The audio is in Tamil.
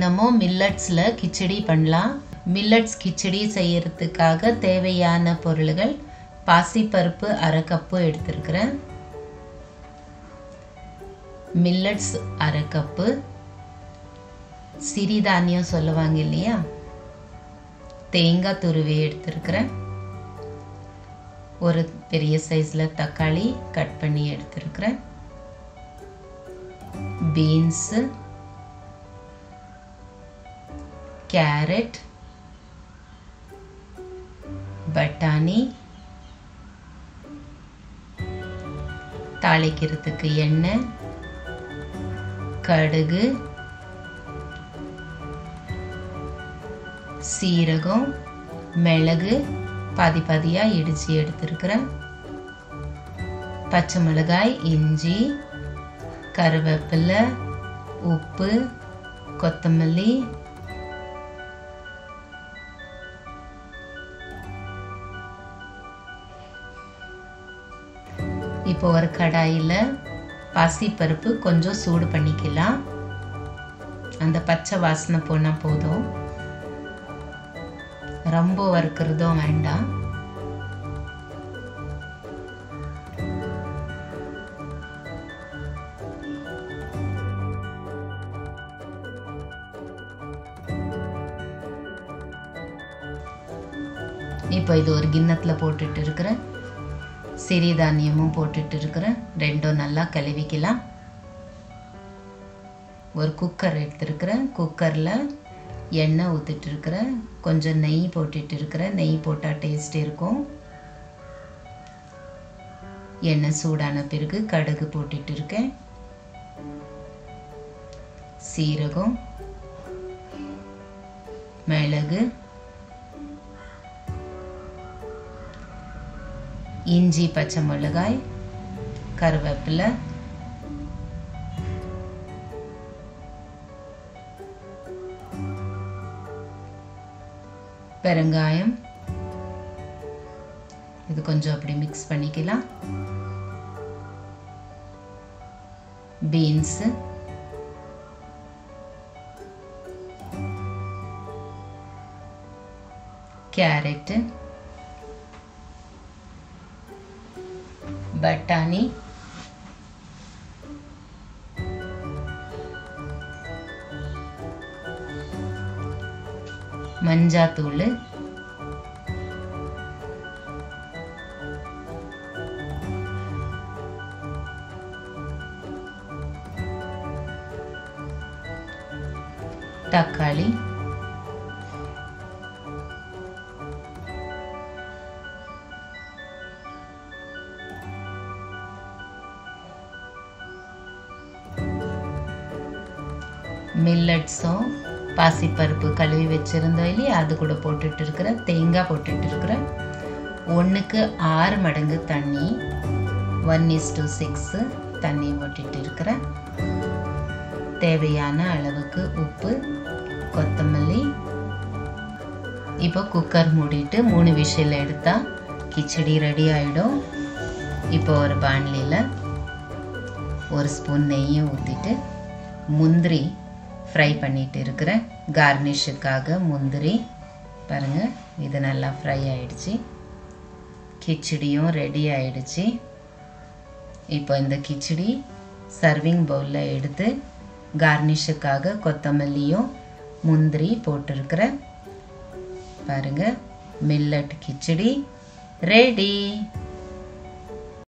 தினமும் மில்லட்ஸில் கிச்சடி பண்ணலாம் மில்லட்ஸ் கிச்சடி செய்யறதுக்காக தேவையான பொருள்கள் பாசிப்பருப்பு அரை கப்பு எடுத்திருக்கிறேன் மில்லட்ஸ் அரை கப்பு சிறிதானியம் சொல்லுவாங்க இல்லையா தேங்காய் துருவி எடுத்திருக்கிறேன் ஒரு பெரிய சைஸில் தக்காளி கட் பண்ணி எடுத்திருக்கிறேன் பீன்ஸு கேரட் பட்டாணி தாளிக்கிறதுக்கு எண்ணெய் கடுகு சீரகம் மிளகு பாதி பாதியாக இடித்து எடுத்துருக்கிறேன் பச்சை மிளகாய் இஞ்சி கருவேப்பிலை உப்பு கொத்தமல்லி இப்போ ஒரு கடாயில் பாசிப்பருப்பு கொஞ்சம் சூடு பண்ணிக்கலாம் அந்த பச்சை வாசனை போனால் போதும் ரொம்ப வறுக்கிறதும் வேண்டாம் இப்போ இது ஒரு கிண்ணத்தில் போட்டுட்டு இருக்கிறேன் சிறிதானியமும் போட்டுட்டு இருக்கிறேன் ரெண்டும் நல்லா கழுவிக்கலாம் ஒரு குக்கர் எடுத்துருக்கிறேன் குக்கரில் எண்ணெய் ஊற்றிட்டு இருக்கிறேன் கொஞ்சம் நெய் போட்டுட்டு இருக்கிறேன் நெய் போட்டால் டேஸ்ட் இருக்கும் எண்ணெய் சூடான பிறகு கடுகு போட்டுட்டு இருக்கேன் சீரகம் மிளகு இஞ்சி பச்சை மிளகாய் கருவேப்பிலை பெருங்காயம் இது கொஞ்சம் அப்படி மிக்ஸ் பண்ணிக்கலாம் பீன்ஸு கேரட்டு பட்டாணி மஞ்சாத்தூள் தக்காளி மில்லட்ஸும் பாசிப்பருப்பு கழுவி வச்சுருந்தோம் இல்லையா அது கூட போட்டுட்டு இருக்கிறேன் தேங்காய் போட்டுட்டு இருக்கிறேன் ஒன்றுக்கு ஆறு மடங்கு தண்ணி ஒன் இஸ் டூ சிக்ஸு தண்ணி போட்டுட்டு இருக்கிறேன் தேவையான அளவுக்கு உப்பு கொத்தமல்லி இப்போ குக்கர் மூடிட்டு மூணு விஷயில் எடுத்தால் கிச்சடி ரெடி ஆகிடும் இப்போ ஒரு பாண்லியில் ஒரு ஸ்பூன் நெய்யும் ஊற்றிட்டு முந்திரி ஃப்ரை பண்ணிட்டு இருக்கிறேன் கார்னிஷுக்காக முந்திரி பாருங்கள் இது நல்லா ஃப்ரை ஆயிடுச்சு கிச்சடியும் ரெடி ஆயிடுச்சு இப்போ இந்த கிச்சடி சர்விங் பவுலில் எடுத்து கார்னிஷுக்காக கொத்தமல்லியும் முந்திரி போட்டிருக்கிறேன் பாருங்கள் மில்லட் கிச்சடி ரெடி